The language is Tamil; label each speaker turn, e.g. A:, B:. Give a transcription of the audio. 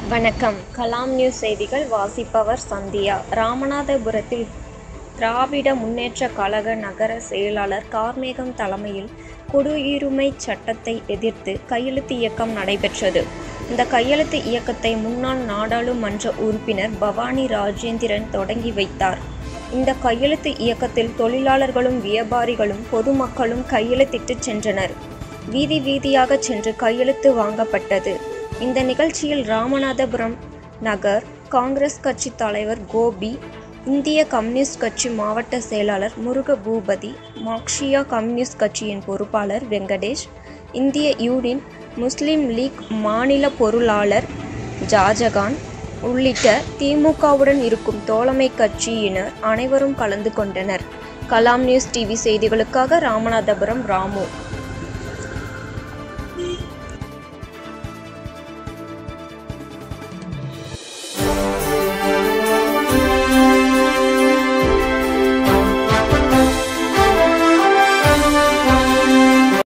A: வணக்கம் கலாம் நியூஸ் செய்திகள் வாசிப்பவர் சந்தியா ராமநாதபுரத்தில் திராவிட முன்னேற்றக் கழக நகர செயலாளர் கார்மேகம் தலைமையில் குடியுரிமைச் சட்டத்தை எதிர்த்து கையெழுத்து இயக்கம் நடைபெற்றது இந்த கையெழுத்து இயக்கத்தை முன்னாள் நாடாளுமன்ற உறுப்பினர் பவானி ராஜேந்திரன் தொடங்கி வைத்தார் இந்த கையெழுத்து இயக்கத்தில் தொழிலாளர்களும் வியாபாரிகளும் பொதுமக்களும் கையெழுத்திட்டு சென்றனர் வீதி வீதியாக சென்று கையெழுத்து வாங்கப்பட்டது இந்த நிகழ்ச்சியில் ராமநாதபுரம் நகர் காங்கிரஸ் கட்சி தலைவர் கோபி இந்திய கம்யூனிஸ்ட் கட்சி மாவட்ட செயலாளர் முருக பூபதி மார்க்சியா கம்யூனிஸ்ட் கட்சியின் பொறுப்பாளர் வெங்கடேஷ் இந்திய யூனியன் முஸ்லீம் லீக் மாநில பொருளாளர் ஜாஜகான் உள்ளிட்ட திமுகவுடன் இருக்கும் தோழமை கட்சியினர் அனைவரும் கலந்து கொண்டனர் கலாம் நியூஸ் டிவி செய்திகளுக்காக ராமநாதபுரம் ராமு